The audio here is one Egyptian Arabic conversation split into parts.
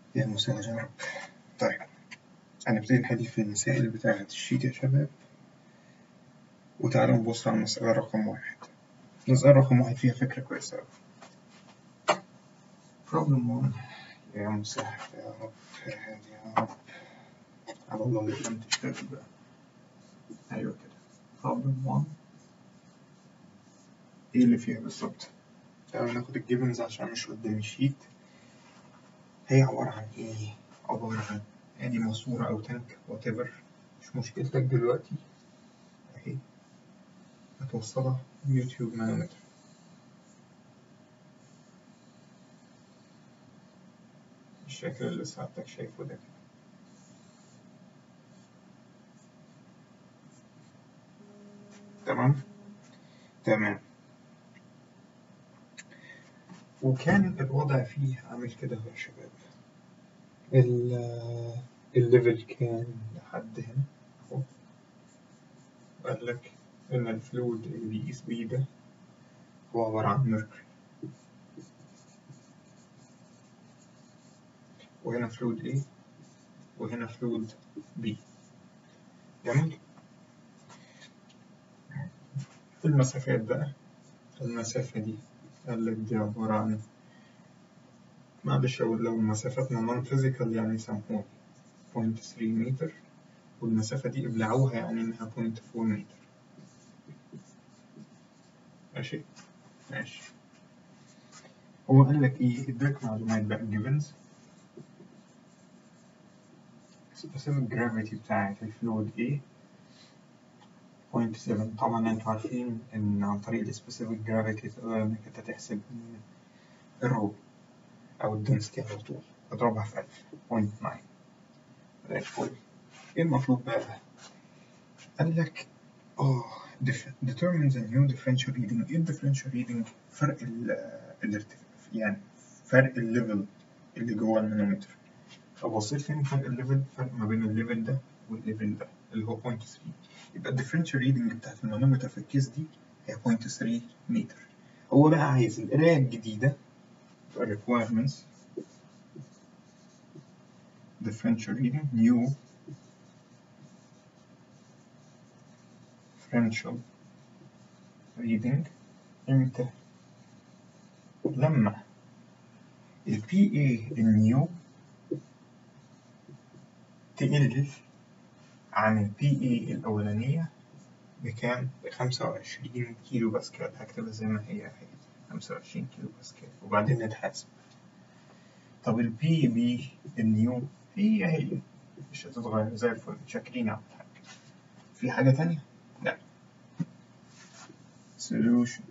يا مساء يا رب طيب هنبتدي نحل في المسائل بتاعة الشيت يا شباب وتعالوا نبص على المسألة رقم واحد المسألة رقم واحد فيها فكرة كويسة أوي problem one يا مسهل يا رب يا هادي يا رب على الله اللي لم تشتغل بقى أيوة كده problem one إيه اللي فيها بالظبط؟ تعالوا ناخد الجيفنز عشان مش قدامي شيت هي عبارة عن إيه؟ عبارة عن ادي ماسورة او تانك وات ايفر مش مشكلتك دلوقتي اهي هتوصلها يوتيوب مانومتر الشكل اللي سعادتك شايفه ده كده تمام تمام وكان الوضع فيه عامل كده اهو يا شباب الليفل كان لحد هنا اهو وقال لك إن الفلويد اللي بيقيس بيه ده هو عبارة عن ميركوري وهنا فلويد A وهنا فلويد B جميل المسافات بقى المسافة دي قال لك دي عبارة عن معلش أقول لو مسافتنا نون فيزيكال يعني سامحوني بوينت ثري متر والمسافة دي ابلعوها يعني إنها بوينت فور متر ماشي ماشي هو قال لك إيه إداك معلومات بقى جيفنز specific gravity بتاعة الفلويد إيه بوينت سفن طبعا انتوا عارفين إن عن طريق السبيسيفيك جرافيتي تقدر إنك أنت تحسب الرو أو الدنسيتي على طول اضربها في ألف بوينت ناين زي الفل إيه المطلوب بقى؟ قال لك اه determine the new differential reading إيه differential reading؟ فرق الارتفاع يعني فرق الليفل اللي جوه المانومتر لو بصيت فين فرق الليفل فرق ما بين الليفل ده والليفل ده اللي هو 0.3 يبقى الديفرنشال ريدنج بتاعت المانومتر في الكيس دي هي 0.3 متر هو بقى عايز القراية الجديدة requirements differential reading new differential reading امتى لما ال PA النيو تقل عن ال PA الأولانية بكام؟ بخمسة وعشرين كيلو باسكال هكتبها زي ما هي هي خمسة وعشرين كيلو باسكال وبعدين نتحاسب طب ال بي بي النيو هي هي مش هتتغير زي الفل شاكرين على الحاجة في حاجة تانية؟ لا solution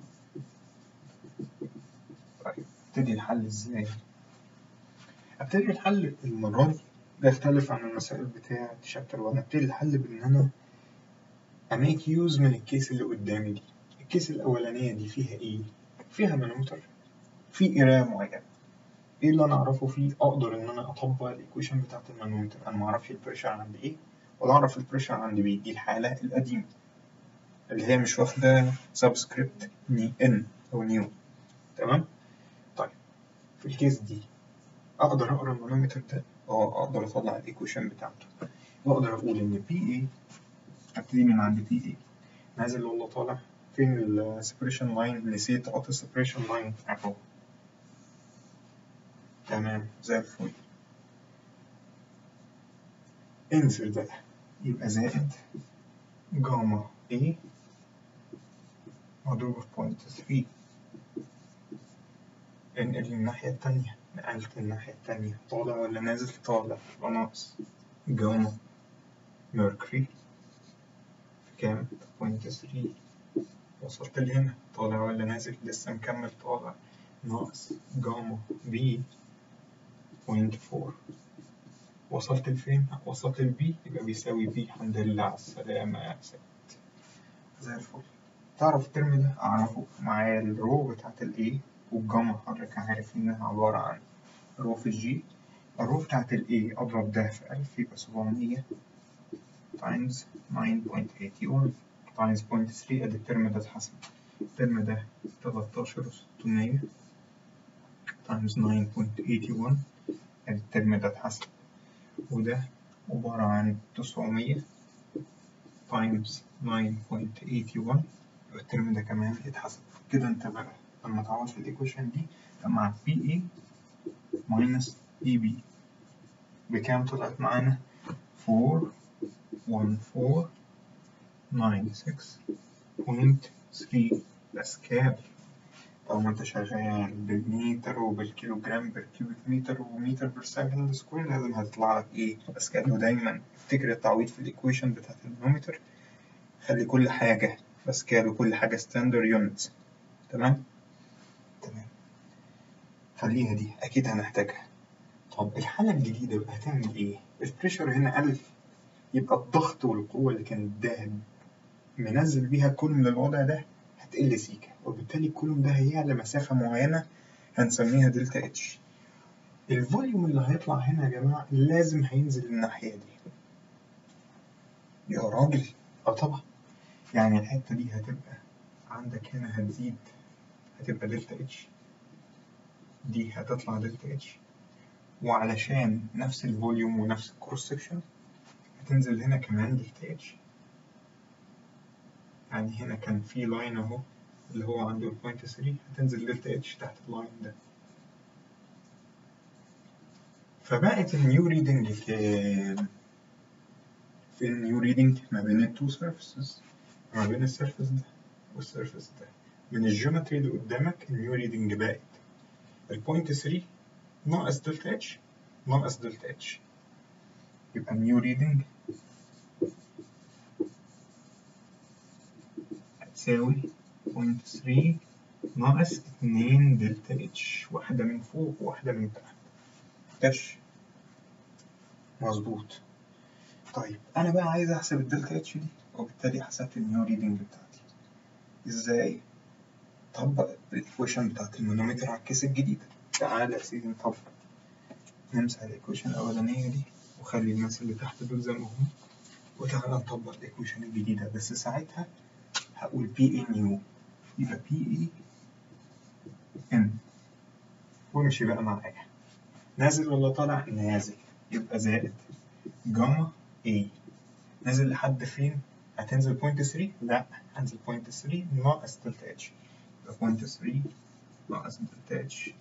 طيب ابتدي الحل ازاي؟ ابتدي الحل المرة دي ده يختلف عن المسائل بتاعة شابتر 1 ابتدي الحل بإن أنا أميك يوز من الكيس اللي قدامي دي الكيس الأولانية دي فيها إيه؟ فيها مانومتر في قراية معينة ايه اللي انا اعرفه فيه اقدر ان انا اطبق الايكويشن بتاعت المانومتر انا ما اعرفش البريشر عند ايه ولا اعرف البريشر عند بي دي الحالة القديمة اللي هي مش واخدة سبسكريبت ان او نيو تمام طيب في الكيس دي اقدر اقرا المانومتر ده اه اقدر اطلع الايكويشن بتاعته واقدر اقول ان بي اي ابتدي من عند بي اي نازل ولا طالع فين السبريشن لاين نسيت احط السبريشن لاين اهو تمام زي الفل انزل بقى يبقى زائد جاما A مضروب في بوينت ثري انقل الناحية التانية نقلت الناحية التانية طالع ولا نازل طالع يبقى ناقص جاما ميركوري في كام؟ بوينت ثري وصلت لهنا طالع ولا نازل لسه مكمل طالع ناقص جاما بي بوينت فور وصلت لفين؟ وصلت لبي يبقى بيساوي بي الحمد لله على السلامة يا سيد زي الفل تعرف الترم ده أعرفه معايا الرو بتاعت الإيه والجاما حضرتك عارف إنها عبارة عن رو في الجي الرو بتاعت الإيه أضرب ده في ألف يبقى سبعمية تايمز ناين بوينت ايتي ون تايمز بوينت ثري أدي الترم ده اتحسب الترم ده تلاتاشر وستمية تايمز ناين بوينت ايتي ون الترم ده اتحسب وده عبارة عن 900 تايمز 9.81 الترم ده كمان اتحسب كده انت بقى لما تعوض في الايكويشن دي مع بي اي ماينس بي بي بكام طلعت معانا 4146.3 باسكال طالما انت شغال بالمتر وبالكيلو جرام بالكيوبيك متر ومتر بير سكند سكوير لازم هتطلع لك ايه باسكال ودايما افتكر التعويض في الايكويشن بتاعت المانومتر خلي كل حاجة باسكال وكل حاجة ستاندر يونتس تمام تمام خليها دي اكيد هنحتاجها طب الحالة الجديدة بقى هتعمل ايه البريشر هنا ألف يبقى الضغط والقوة اللي كان اداها منزل بيها كولوم للوضع ده هتقل سيكا وبالتالي الكولوم ده هيعلى مسافة معينة هنسميها دلتا اتش الفوليوم اللي هيطلع هنا يا جماعة لازم هينزل الناحية دي يا راجل اه طبعا يعني الحتة دي هتبقى عندك هنا هتزيد هتبقى دلتا اتش دي هتطلع دلتا اتش وعلشان نفس الفوليوم ونفس الكروس سكشن هتنزل هنا كمان دلتا اتش يعني هنا كان في لاين اهو اللي هو عنده البوينت 3 هتنزل دلتا اتش تحت اللاين ده فبقت النيو ريدنج كام في النيو ريدنج ما بين التو سيرفيسز ما بين السيرفيس ده والسيرفيس ده من الجيومتري اللي قدامك النيو ريدنج بقت البوينت 3 ناقص دلتا اتش ناقص دلتا اتش يبقى النيو ريدنج هتساوي بوينت 3 ناقص 2 دلتا اتش واحدة من فوق وواحدة من تحت كاش مظبوط طيب أنا بقى عايز أحسب الدلتا اتش دي وبالتالي حسبت النيو ريدنج بتاعتي إزاي؟ طبق الإيكويشن بتاعت المانومتر على الكيس الجديدة تعالى يا سيدي نطبق نمسح الإيكويشن الأولانية دي وخلي الناس اللي تحت دول زي ما هم وتعالى نطبق الإيكويشن الجديدة بس ساعتها هقول بي اي نيو يبقى بي اي ان وامشي بقى معايا نازل ولا طالع نازل يبقى زائد جاما اي نازل لحد فين هتنزل بوينت 3 لا هنزل بوينت 3 ناقص دلتا اتش يبقى بوينت 3 ناقص دلتا اتش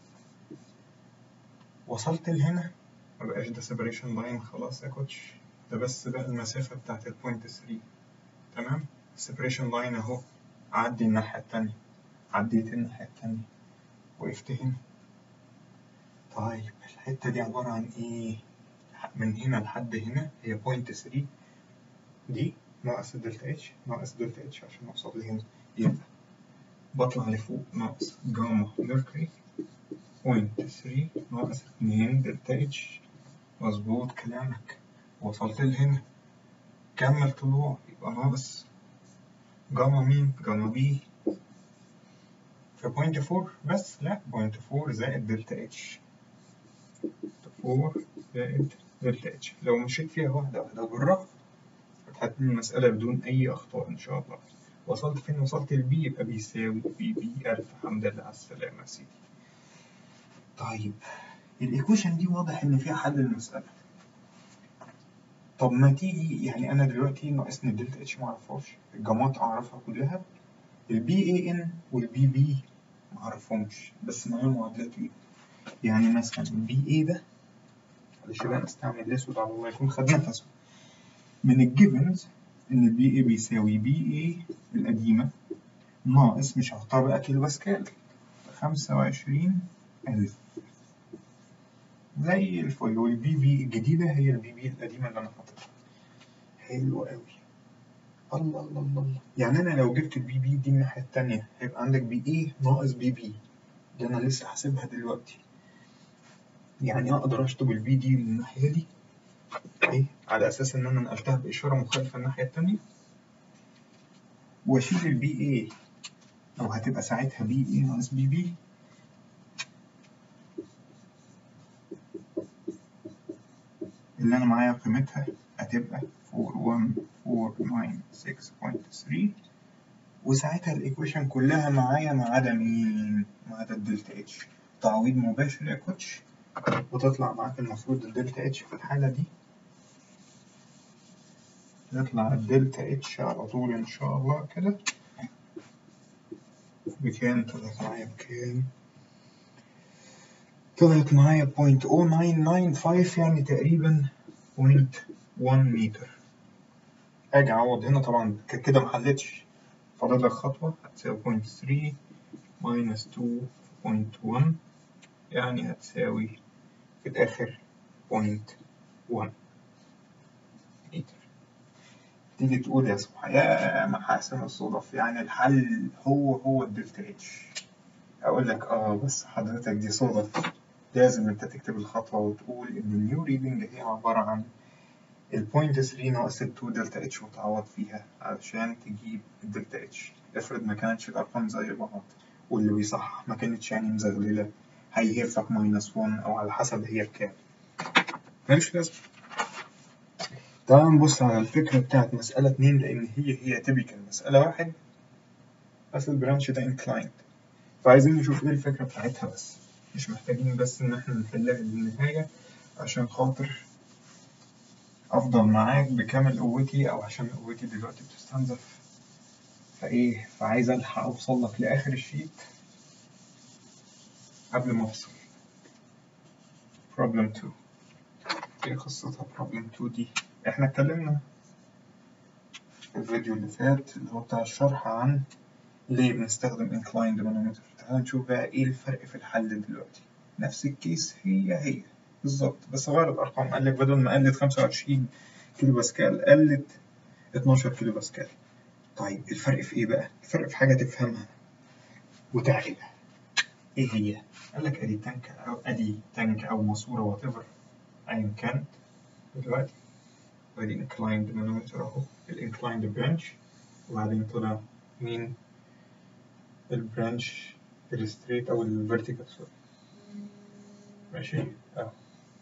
وصلت لهنا مبقاش ده سيبريشن لاين خلاص يا كوتش ده بس بقى المسافة بتاعت البوينت 3 تمام السيبريشن لاين اهو عدي الناحية التانية عديت الناحية التانية وقفت هنا طيب الحتة دي عبارة عن ايه من هنا لحد هنا هي بوينت 3 دي ناقص الدلتا اتش ناقص دلتا اتش عشان اوصل لهنا يبقى بطلع لفوق ناقص جاما ميركوري بوينت 3 ناقص 2 دلتا اتش مظبوط كلامك وصلت لهنا كمل طلوع يبقى ناقص جاما مين؟ جاما بي في بوينت فور بس لا بوينت فور زائد دلتا اتش فور زائد دلتا اتش لو مشيت فيها واحدة واحدة بالرغم هتحل المسألة بدون أي أخطاء إن شاء الله وصلت فين وصلت البي يبقى بيساوي بي بي ألف حمد لله على السلامة يا سيدي طيب الإيكويشن دي واضح إن فيها حل المسألة طب ما تيجي يعني انا دلوقتي ناقصني الدلتا اتش معرفهاش الجامات اعرفها كلها البي اي ان والبي بي معرفهمش بس معايا معادلات ليه يعني مثلا البي اي ده معلش بقى نستعمل الاسود على الله يكون خد نفسه من الجيفنز ان البي اي بيساوي بي اي القديمه ناقص مش هختار بقى كيلو باسكال خمسة وعشرين ألف زي الفل والبي بي الجديدة هي البي بي القديمة اللي أنا حاططها حلو قوي الله الله الله الله يعني أنا لو جبت البي بي دي الناحية التانية هيبقى عندك بي إيه ناقص بي بي دي أنا لسه حاسبها دلوقتي يعني أقدر أشطب البي دي للناحية دي إيه على أساس إن أنا نقلتها بإشارة مخالفة الناحية التانية وأشيل البي إيه أو هتبقى ساعتها بي إيه ناقص بي بي اللي أنا معايا قيمتها هتبقى 41496.3 وساعتها الإيكويشن كلها معايا ما عدا مين؟ ما عدا الدلتا اتش تعويض مباشر يا كوتش وتطلع معاك المفروض الدلتا اتش في الحالة دي يطلع الدلتا اتش على طول ان شاء الله كده بكام طلعت معايا بكام طلعت معايا 0.0995 يعني تقريبا 0.1 متر اجي اعوض هنا طبعا كده محلتش فاضل لك خطوة هتساوي 0.3 minus 2.1 يعني هتساوي في الآخر 0.1 متر تيجي تقول يا سبحان يا محاسن الصدف يعني الحل هو هو الدلتا اتش اقول لك اه بس حضرتك دي صدف لازم انت تكتب الخطوه وتقول ان النيو ريدنج هي عباره عن البوينت 3 ناقص 2 دلتا اتش وتعوض فيها علشان تجيب الدلتا اتش افرض ما كانتش الارقام زي بعض واللي بيصحح ما كانتش يعني مزغلله هيهفك ماينس 1 او على حسب هي بكام ملوش لازمه تعال نبص على الفكرة بتاعت مسألة اتنين لأن هي هي تيبيكال مسألة واحد بس البرانش ده انكلايند فعايزين نشوف ايه الفكرة بتاعتها بس مش محتاجين بس إن احنا نحلها للنهاية عشان خاطر أفضل معاك بكامل قوتي أو عشان قوتي دلوقتي بتستنزف فإيه فعايز ألحق أوصل لك لآخر الشيت قبل ما أفصل problem 2 ايه قصتها problem 2 دي احنا اتكلمنا في الفيديو اللي فات اللي هو بتاع الشرح عن ليه بنستخدم inclined manometer تعال نشوف بقى ايه الفرق في الحل دلوقتي نفس الكيس هي هي بالظبط بس غير الارقام قال لك بدل ما قلت 25 كيلو باسكال قلت 12 كيلو باسكال طيب الفرق في ايه بقى الفرق في حاجه تفهمها وتعقلها ايه هي قال لك ادي تانك او ادي تانك او ماسوره وات ايفر ايا كانت دلوقتي وادي inclined manometer اهو الانكلايند برانش وبعدين طلع مين البرانش الستريت او الفيرتيكال سوري ماشي اهو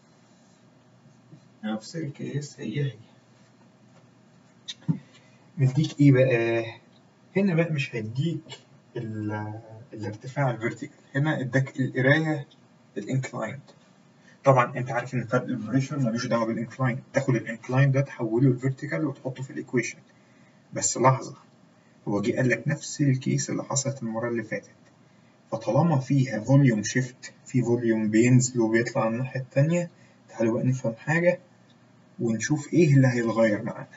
نفس الكيس هي هي مديك ايه بقى هنا بقى مش هيديك الارتفاع الفيرتيكال هنا اداك القرايه الانكلايند طبعا انت عارف ان فرق البريشر ملوش دعوه بالانكلاين تاخد الانكلاين ده تحوله لفيرتيكال وتحطه في الايكويشن بس لحظه هو جه قال لك نفس الكيس اللي حصلت المره اللي فاتت فطالما فيها فوليوم شيفت في فوليوم بينزل وبيطلع الناحيه التانية تعالوا بقى نفهم حاجه ونشوف ايه اللي هيتغير معانا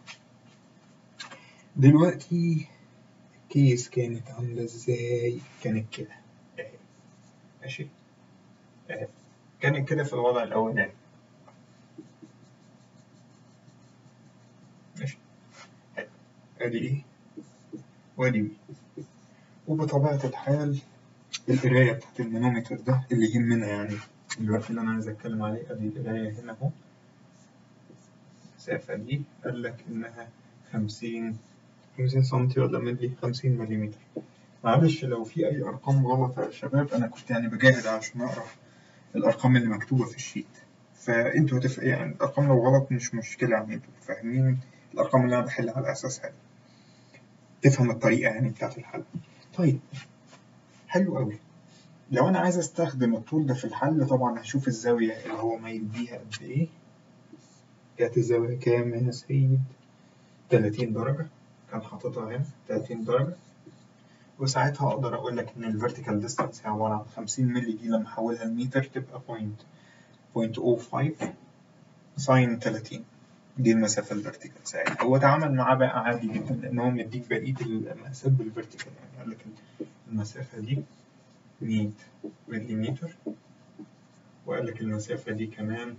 دلوقتي الكيس كانت عامله ازاي كانت كده اهي ماشي اهي كانت كده في الوضع الأولاني ماشي أدي إيه وأدي بي وبطبيعة الحال القراية بتاعت المانومتر ده اللي يهمنا يعني الوقت اللي أنا عايز أتكلم عليه أدي القراية هنا أهو المسافة دي قال لك إنها خمسين خمسين سنتي ولا ملي خمسين مليمتر معلش لو في أي أرقام غلط يا شباب أنا كنت يعني بجاهد عشان أقرأ الارقام اللي مكتوبه في الشيت فانتوا هتف... يعني الارقام لو غلط مش مشكله يعني انتوا فاهمين الارقام اللي انا بحلها على اساسها دي تفهم الطريقه يعني بتاعت الحل طيب حلو قوي لو انا عايز استخدم الطول ده في الحل طبعا هشوف الزاويه اللي هو مايل بيها قد ايه كانت الزاويه كام يا سيد 30 درجه كان حاططها هنا 30 درجه وساعتها اقدر اقول لك ان الفيرتيكال ديستانس هي عباره عن 50 مللي دي لما احولها لمتر تبقى بوينت بوينت 0.05 ساين 30 دي المسافه الفيرتيكال ساعتها هو اتعامل معاه بقى عادي جدا لان هو مديك بقيه المقاسات بالفيرتيكال يعني قال لك المسافه دي 100 ملي وقال لك المسافه دي كمان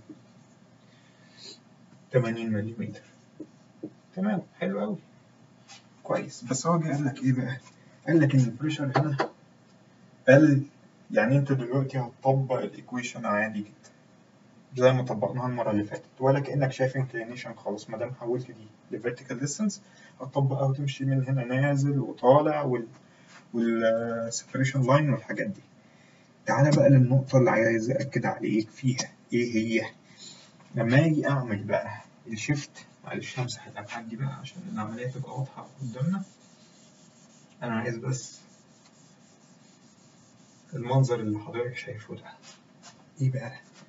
80 ملي تمام حلو قوي كويس بس هو جه قال لك ايه بقى قال لك ان البريشر هنا قال يعني انت دلوقتي هتطبق الايكويشن عادي جدا زي ما طبقناها المره اللي فاتت ولا كانك شايف انكلينيشن خالص ما دام حولت دي لفيرتيكال ديستانس هتطبقها وتمشي من هنا نازل وطالع وال والسيبريشن لاين والحاجات دي تعالى بقى للنقطه اللي عايز اكد عليك فيها ايه هي لما اجي اعمل بقى الشيفت معلش همسح الابعاد دي بقى عشان العمليه تبقى واضحه قدامنا انا عايز بس المنظر اللي حضرتك شايفه ده ايه بقى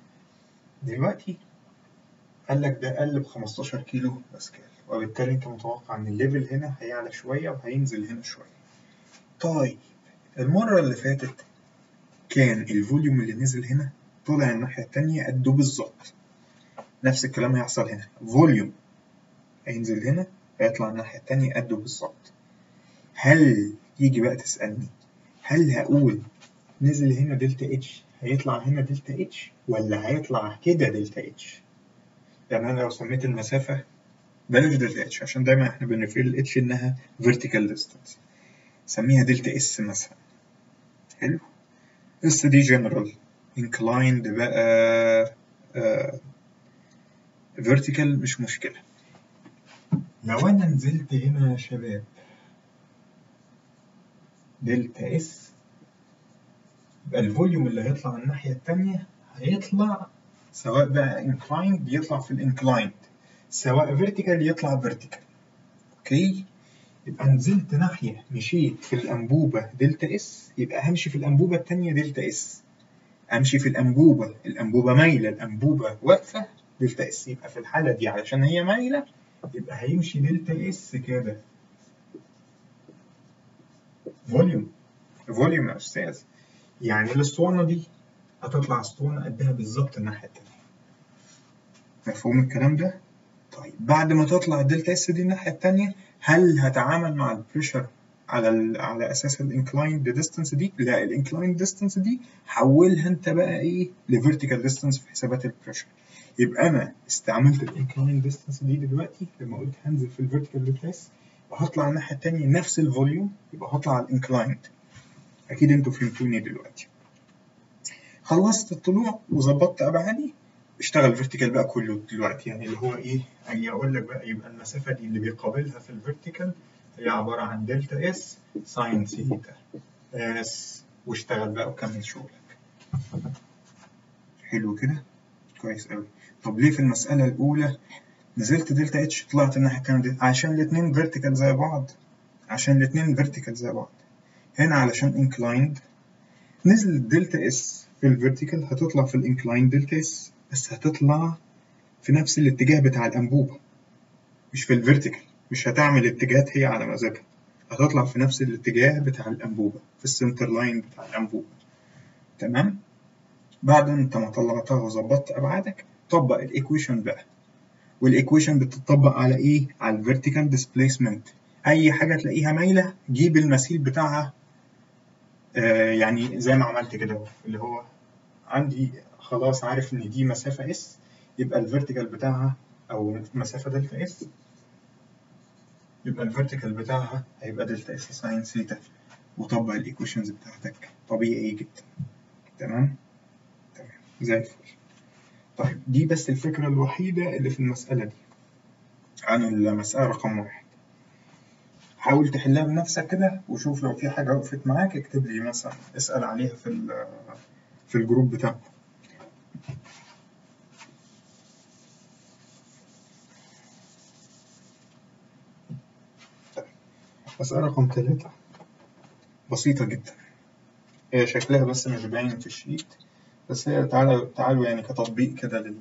دلوقتي قال لك ده قل ب 15 كيلو باسكال وبالتالي انت متوقع ان الليفل هنا هيعلى شويه وهينزل هنا شويه طيب المره اللي فاتت كان الفوليوم اللي نزل هنا طلع الناحيه التانية قده بالظبط نفس الكلام هيحصل هنا فوليوم هينزل هنا هيطلع الناحيه التانية قده بالظبط هل يجي بقى تسالني هل هقول نزل هنا دلتا اتش هيطلع هنا دلتا اتش ولا هيطلع كده دلتا اتش يعني انا لو سميت المسافه بلاش دلتا اتش عشان دايما احنا بنريفير الاتش انها vertical distance سميها دلتا اس مثلا حلو اس دي جنرال inclined بقى آه vertical مش مشكلة لو انا نزلت هنا يا شباب دلتا اس يبقى الفوليوم اللي هيطلع الناحية التانية هيطلع سواء بقى inclined يطلع في الانكلايند سواء vertical يطلع vertical اوكي يبقى نزلت ناحية مشيت في الأنبوبة دلتا اس يبقى همشي في الأنبوبة التانية دلتا اس أمشي في الأنبوبة الأنبوبة مايلة الأنبوبة واقفة دلتا اس يبقى في الحالة دي علشان هي مايلة يبقى هيمشي دلتا اس كده فوليوم فوليوم يا أستاذ يعني الأسطوانة دي هتطلع أسطوانة قدها بالظبط الناحية التانية مفهوم الكلام ده؟ طيب بعد ما تطلع الدلتا اس دي الناحية التانية هل هتعامل مع البريشر على ال على اساس الانكلايند ديستانس دي؟ لا الانكلايند ديستانس دي حولها انت بقى ايه لفيرتيكال ديستانس في حسابات البريشر يبقى انا استعملت الانكلايند ديستانس دي دلوقتي لما قلت هنزل في الفيرتيكال ديستانس وهطلع الناحية التانية نفس الفوليوم يبقى هطلع على الانكلايند اكيد انتوا فهمتوني دلوقتي خلصت الطلوع وظبطت ابعادي اشتغل فيرتيكال بقى كله دلوقتي يعني اللي هو ايه اجي اقول لك بقى يبقى المسافه دي اللي بيقابلها في الفيرتيكال هي عباره عن دلتا اس ساين ثيتا اس واشتغل بقى وكمل شغلك حلو كده كويس قوي طب ليه في المساله الاولى نزلت دلتا اتش طلعت الناحيه التانيه عشان الاثنين فيرتيكال زي بعض عشان الاثنين فيرتيكال زي بعض هنا علشان انكلايند نزل دلتا اس في الفيرتيكال هتطلع في الانكلايند دلتا اس بس هتطلع في نفس الاتجاه بتاع الأنبوبة مش في الفيرتيكال مش هتعمل اتجاهات هي على مزاجها هتطلع في نفس الاتجاه بتاع الأنبوبة في السنتر لاين بتاع الأنبوبة تمام بعد انت ما طلعتها وظبطت أبعادك طبق الإيكويشن بقى والإيكويشن بتطبق على إيه؟ على الفيرتيكال ديسبيسمنت أي حاجة تلاقيها مايلة جيب المثيل بتاعها آه يعني زي ما عملت كده اللي هو عندي خلاص عارف ان دي مسافة اس يبقى الفيرتيكال بتاعها او مسافة دلتا اس يبقى الفيرتيكال بتاعها هيبقى دلتا اس ساين ثيتا وطبق الايكويشنز بتاعتك طبيعي جدا تمام تمام زي الفل طيب دي بس الفكرة الوحيدة اللي في المسألة دي عن المسألة رقم واحد حاول تحلها بنفسك كده وشوف لو في حاجة وقفت معاك اكتب لي مثلا اسأل عليها في في الجروب بتاعكم مسألة رقم تلاتة بسيطة جدا هي شكلها بس مش باين في الشيت بس هي تعالوا تعالوا يعني كتطبيق كده لل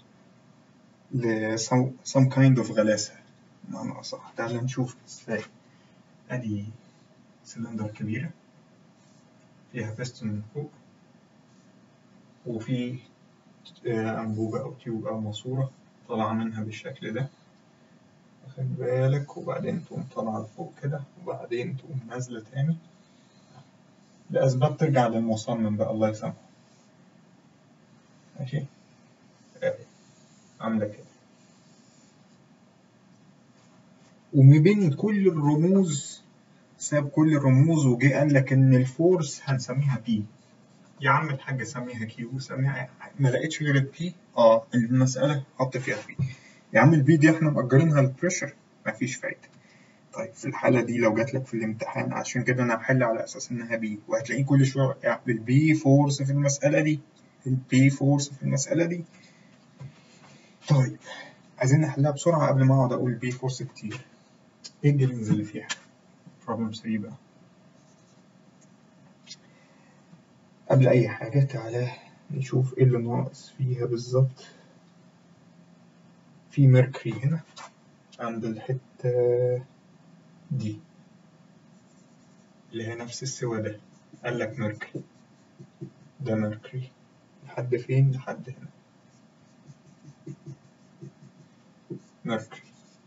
ل some, some kind of غلاسة بمعنى أصح تعالى نشوف ازاي أدي سلندر كبيرة فيها بيستون من فوق وفي أنبوبة أو تيوب أو ماسورة طالعة منها بالشكل ده واخد بالك وبعدين تقوم طالعة لفوق كده وبعدين تقوم نازلة تاني لأسباب ترجع للمصمم بقى الله يسامحه ماشي عاملة كده وما بين كل الرموز ساب كل الرموز وجه قال لك إن الفورس هنسميها بي يا عم الحاج سميها كيو سميها ما لقيتش غير البي اه المسألة حط فيها بي يا عم البي دي احنا مأجرينها للبريشر مفيش فايدة طيب في الحالة دي لو جات لك في الامتحان عشان كده أنا هحل على أساس إنها بي وهتلاقيه كل شوية يعني البي فورس في المسألة دي البي فورس في المسألة دي طيب عايزين نحلها بسرعة قبل ما أقعد أقول بي فورس كتير إيه الجيفنز اللي فيها؟ problem 3 بقى قبل أي حاجة تعالى نشوف ايه اللي ناقص فيها بالظبط في ميركوري هنا عند الحتة دي اللي هي نفس السوا ده قال لك ميركوري ده ميركوري لحد فين لحد هنا ميركوري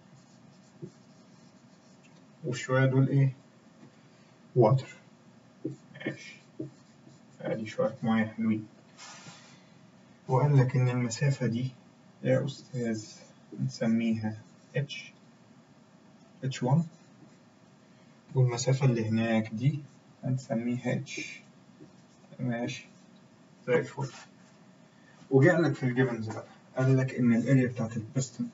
والشوية دول ايه واتر ماشي ادي شوية مية حلوين وقال لك ان المسافة دي يا استاذ نسميها H H1 والمسافة اللي هناك دي هنسميها H ماشي زي الفل وجاء لك في الجيفنز بقى قال لك إن الأريا بتاعت البستون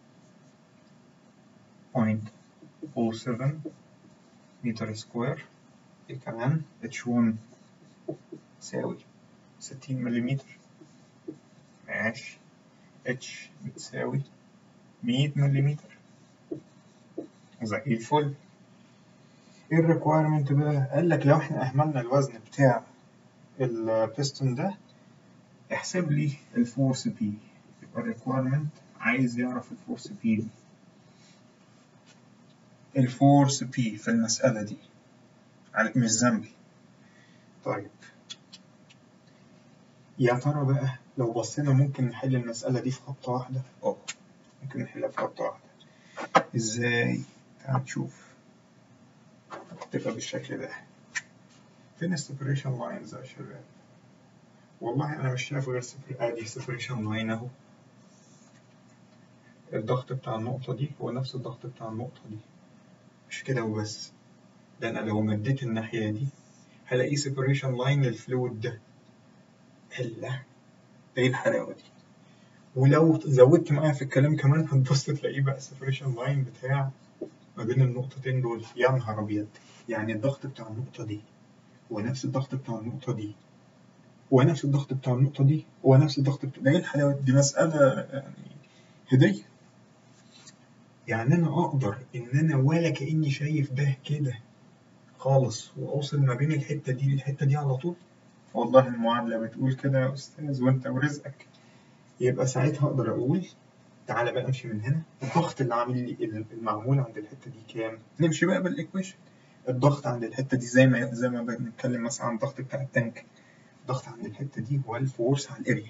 بوينت أو سفن متر سكوير دي كمان H1 تساوي ستين مليمتر ماشي H بتساوي مية مليمتر زي الفل ايه الريكوايرمنت بقى؟ قال لك لو احنا اهملنا الوزن بتاع البيستون ده احسب لي الفورس بي يبقى الريكوايرمنت عايز يعرف الفورس بي دي الفورس بي في المسألة دي على مش ذنبي طيب يا ترى بقى لو بصينا ممكن نحل المسألة دي في خطة واحدة؟ اه ممكن نحلها في خطة واحدة ازاي؟ تعال نشوف تبقى بالشكل ده فين السيبريشن لاينز يا شباب؟ والله أنا مش شايف غير سبر... آدي سيبريشن لاين أهو الضغط بتاع النقطة دي هو نفس الضغط بتاع النقطة دي مش كده وبس ده أنا لو مديت الناحية دي هلاقي سيبريشن لاين للفلويد ده هلا ده ايه الحلاوة دي ولو زودت معايا في الكلام كمان هتبص تلاقيه بقى سيبريشن لاين بتاع ما بين النقطتين دول يا نهار أبيض يعني الضغط بتاع النقطة دي هو نفس الضغط بتاع النقطة دي هو نفس الضغط بتاع النقطة دي هو نفس الضغط بتاع ده ايه الحلاوة دي مسألة يعني هدية يعني أنا أقدر إن أنا ولا كأني شايف ده كده خالص وأوصل ما بين الحتة دي للحتة دي على طول والله المعادلة بتقول كده يا أستاذ وأنت ورزقك يبقى ساعتها أقدر أقول تعالى بقى امشي من هنا الضغط اللي عامل لي المعمول عند الحتة دي كام؟ نمشي بقى بالإيكويشن الضغط عند الحتة دي زي ما زي ما بنتكلم مثلا عن الضغط بتاع التانك الضغط عند الحتة دي هو الفورس على الاريا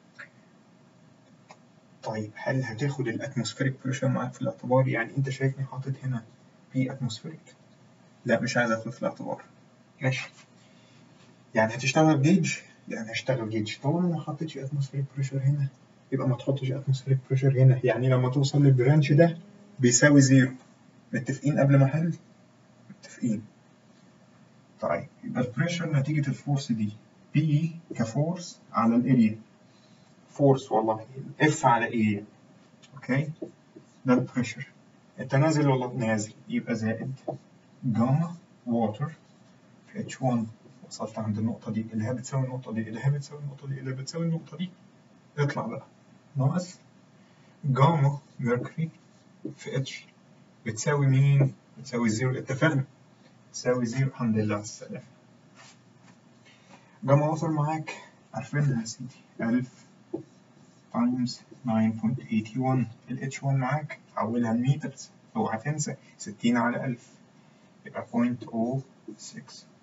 طيب هل هتاخد الاتموسفيريك بريشر معاك في الاعتبار يعني انت شايفني حاطط هنا في اتموسفيريك لا مش عايز اخد في الاعتبار ماشي يعني هتشتغل جيج يعني هشتغل جيج طالما ما حطيتش اتموسفيريك بريشر هنا يبقى ما تحطش اتموسفيريك بريشر هنا يعني لما توصل للبرانش ده بيساوي زيرو متفقين قبل ما احل متفقين طيب يبقى البريشر نتيجة الفورس دي بي كفورس على الاريا فورس والله اف على ايه اوكي ده البريشر انت نازل ولا نازل يبقى زائد جاما ووتر في اتش 1 وصلت عند النقطة دي اللي هي بتساوي النقطة دي اللي هي بتساوي النقطة دي اللي بتساوي النقطة دي اطلع بقى ناقص جاما ميركوري في اتش بتساوي مين؟ بتساوي زيرو اتفقنا تساوي زيرو الحمد لله على السلامة جاما وصل معاك عارفين يا سيدي ألف تايمز 9.81 ال H1 معاك حولها لمترز اوعى تنسى 60 على 1000 يبقى 0.06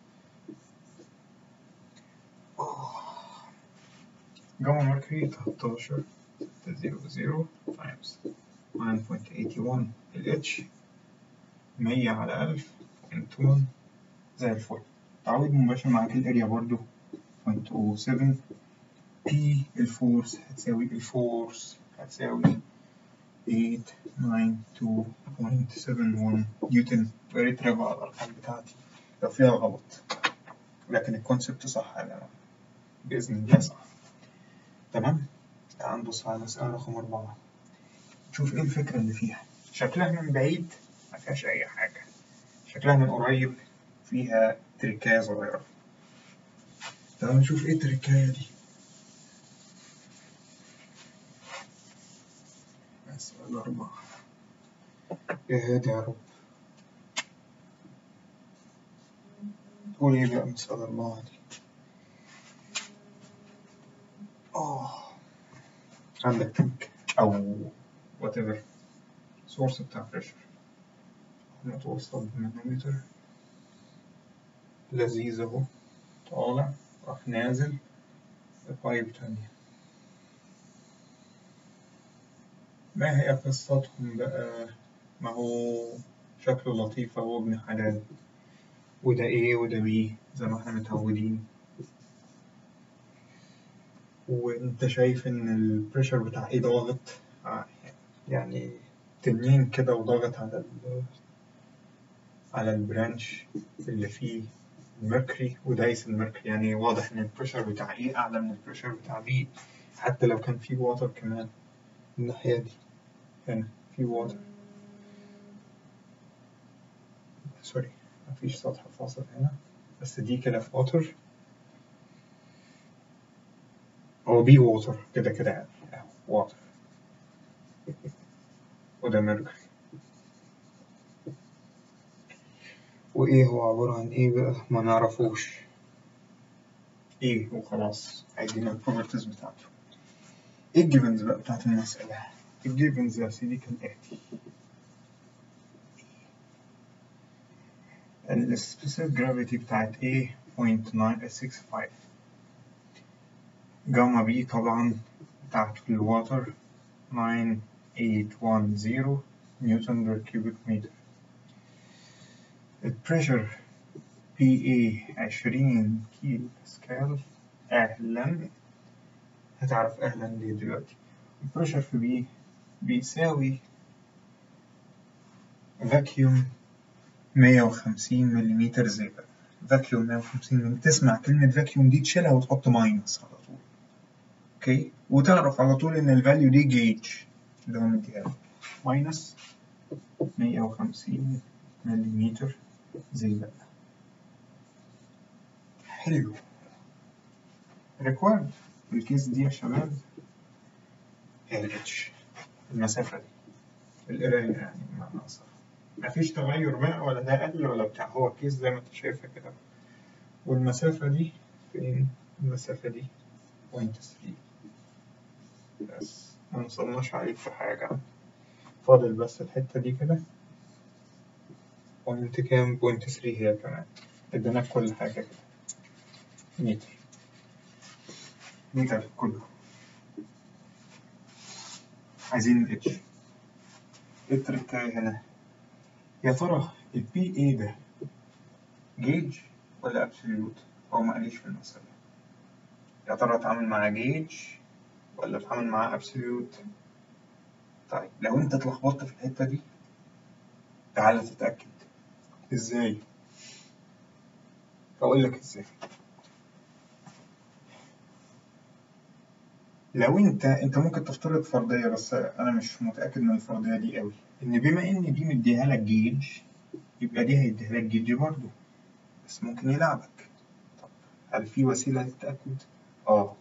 جاما ميركوري 13 00 تايمز 9.81 ال H 100 على 1000 0.1 زي الفل تعويض مباشر معاك الاريا برضو 0.07 بي الفورس هتساوي الفورس هتساوي 892.71 نيوتن يا ريت تراجعوا الأرقام بتاعتي لو فيها غلط لكن الكونسبت صح يا جماعة بإذن الله صح تمام تعال نبص على مسألة رقم أربعة نشوف إيه الفكرة اللي فيها شكلها من بعيد ما فيهاش أي حاجة شكلها من قريب فيها تركاية صغيرة تعال نشوف إيه التركاية دي مسألة أربعة إيه هادي يا رب قول إيه بقى مسألة أربعة دي آه عندك تانك أو وات ايفر سورس بتاع بريشر متوصل بمانومتر لذيذ أهو طالع راح نازل بايب تانية ما هي قصتهم بقى ما هو شكله لطيف أهو ابن حلال وده إيه وده بي زي ما احنا متعودين وانت شايف ان البريشر بتاع ايه ضاغط آه، يعني تنين كده وضاغط على ال على البرانش اللي فيه الميركوري ودايس الميركوري يعني واضح ان البريشر بتاع ايه اعلى من البريشر بتاع بي حتى لو كان في واتر كمان الناحية دي هنا في واتر سوري مفيش سطح فاصل هنا بس دي كده في واتر هو بي ووتر كده كده يعني واتر وده ميركوري وإيه هو عبارة عن إيه بقى ما نعرفوش إيه وخلاص عايزين البروبرتيز بتاعته إيه الجيفنز بقى بتاعت المسألة الجيفنز يا سيدي كالآتي السبيسيفيك جرافيتي بتاعت A 0.965 جاما بي طبعا بتاعت في الواتر 9810 نيوتن بير كيوبيك متر البريشر بي اي 20 كيلو باسكال أهلا هتعرف أهلا ليه دلوقتي البريشر في بي بيساوي فاكيوم 150 ملم زئبق فاكيوم 150 ملم تسمع كلمة فاكيوم دي تشيلها وتحط ماينس على طول اوكي وتعرف على طول ان الفاليو دي جيج اللي هو مديها لك ماينس 150 ملم زئبق حلو ريكويرد في الكيس دي يا شباب هي الاتش المسافة دي القراية يعني بمعنى أصح مفيش تغير بقى ولا ده أقل ولا بتاع هو الكيس زي ما أنت شايفها كده والمسافة دي فين؟ المسافة دي بوينت ثري بس ما نصلناش عليك في حاجة فاضل بس الحتة دي كده بوينت كام؟ بوينت ثري هي كمان اديناك كل حاجة كده متر متر كله عايزين الاتش ايه التركاية هنا يا ترى البي اي ده جيج ولا ابسوليوت هو ما قاليش في المسألة يا ترى اتعامل مع جيج ولا اتعامل مع ابسوليوت طيب لو انت اتلخبطت في الحتة دي تعالى تتأكد ازاي اقول لك ازاي لو انت انت ممكن تفترض فرضيه بس انا مش متاكد من الفرضيه دي قوي ان بما ان دي مديها لك جيج يبقى دي هيديها لك جيج برضه بس ممكن يلعبك طب هل في وسيله للتاكد اه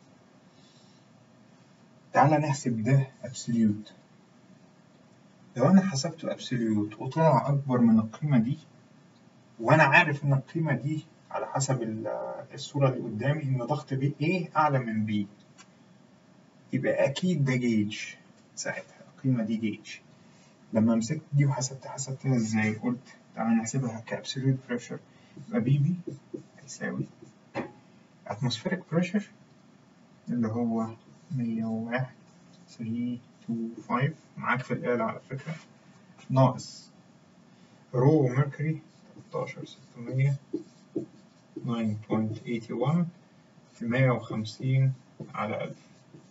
تعالى نحسب ده ابسوليوت لو انا حسبته ابسوليوت وطلع اكبر من القيمه دي وانا عارف ان القيمه دي على حسب الصوره اللي قدامي ان ضغط بي ايه اعلى من بي يبقى أكيد ده جيج ساعتها القيمة دي جيج لما مسكت دي وحسبت حسبتها إزاي قلت تعالى نحسبها كأبسوليوت بريشر يبقى بي بي هيساوي atmospheric pressure اللي هو 101 325 معاك في الآلة على فكرة ناقص رو ميركوري 13600 9.81 في 150 على 1000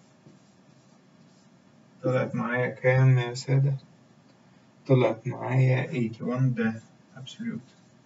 طلعت معايا كام يا سادة؟ طلعت معايا 81 ده absolute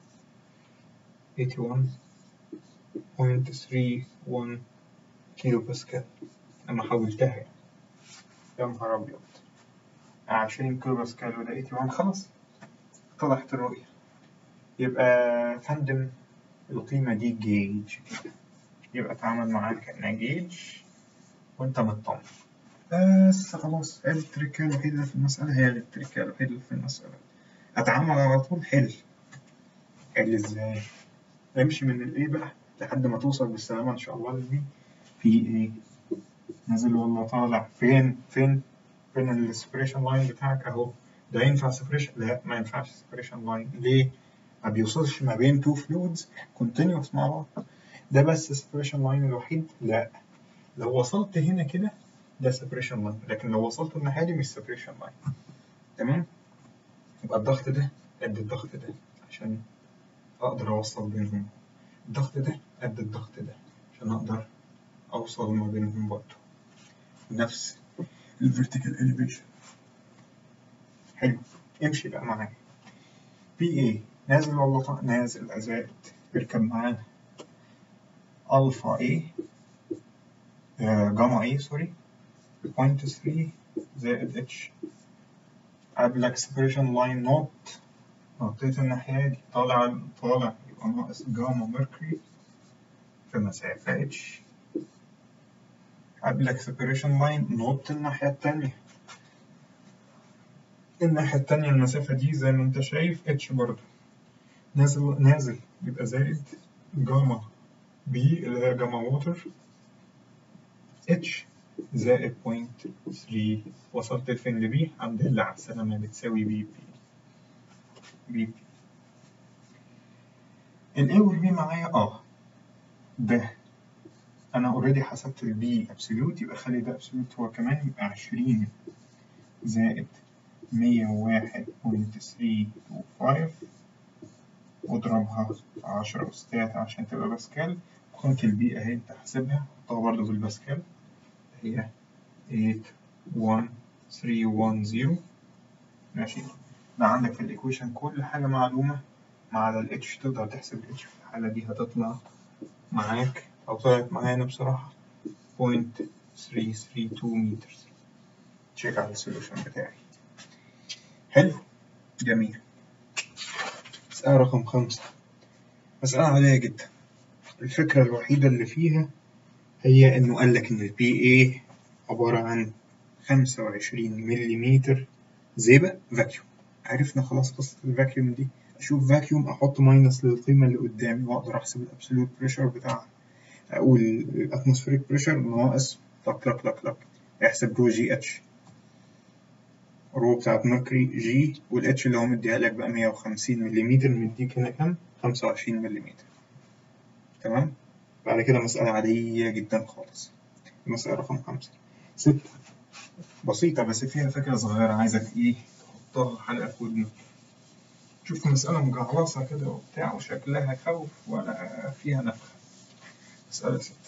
81.31 كيلو باسكال أنا حولتها يعني يا نهار أبيض 20 كيلو باسكال وده 81 خلاص اتضحت الرؤية يبقى فندم القيمة دي جيج كده يبقى اتعامل معاها كأنها جيج وأنت مطمن بس خلاص هي التركة الوحيدة اللي في المسألة هي التركة الوحيدة اللي في المسألة أتعامل على طول حل حل إزاي؟ امشي من الإيه بقى لحد ما توصل بالسلامة إن شاء الله للبي في إيه؟ نازل ولا طالع فين فين فين السبريشن لاين بتاعك اهو ده ينفع سبريشن لا ما ينفعش سبريشن لاين ليه ما بيوصلش ما بين تو فلويدز كونتينوس مع بعض ده بس سبريشن لاين الوحيد لا لو وصلت هنا كده ده سبريشن لاين لكن لو وصلت الناحيه دي مش سبريشن لاين تمام يبقى الضغط ده قد الضغط ده عشان اقدر اوصل بينهم الضغط ده قد الضغط ده عشان اقدر اوصل ما بينهم برضه نفس الفيرتيكال elevation حلو امشي بقى معايا بي ايه نازل ولا طالع نازل زائد اركب معانا الفا ايه آه جاما ايه سوري بوينت 3 زائد اتش قبلك سبريشن لاين نوت نطيت الناحية دي طالع طالع يبقى ناقص جاما ميركوري في مسافة اتش قبلك سبريشن لاين نوت الناحية التانية الناحية التانية المسافة دي زي ما انت شايف اتش برضه نازل نازل يبقى زائد جاما بي اللي هي جاما ووتر اتش زائد بوينت 3 وصلت لفين لبي الحمد لله على السلامة بتساوي بي بي بي بي الاي والبي معايا اه ده انا اوريدي حسبت البي ابسوليوت يبقى خلي ده ابسوليوت هو كمان يبقى 20 زائد 101.325 واضربها في 10 ستات عشان تبقى باسكال قيمة البي اهي انت حاسبها حطها برضه بالباسكال هي 81310 ماشي بقى عندك في الايكويشن كل حاجة معلومة ما عدا الاتش تقدر تحسب الاتش في الحالة دي هتطلع معاك أو طلعت معانا بصراحة 0.332 متر تشيك على السوليوشن بتاعي حلو جميل مسألة رقم خمسة مسألة عادية جدا الفكرة الوحيدة اللي فيها هي إنه قال لك إن البي اي عبارة عن 25 ملم زئبق فاكيوم عرفنا خلاص قصة الفاكيوم دي أشوف فاكيوم أحط ماينس للقيمة اللي قدامي وأقدر أحسب الأبسولوت بريشر بتاعها أقول الأتموسفيريك بريشر ناقص لك لك لك لك احسب رو جي اتش رو بتاعت ميركوري جي والاتش اللي هو مديها لك بقى 150 ملم مديك هنا كام؟ 25 ملم تمام؟ بعد كده مسألة عادية جدا خالص المسألة رقم خمسة ستة بسيطة بس فيها فكرة صغيرة عايزك إيه تحطها حلقة في ودنك شوف مسألة مجعلصة كده وبتاع وشكلها خوف ولا فيها نفخ مسألة ستة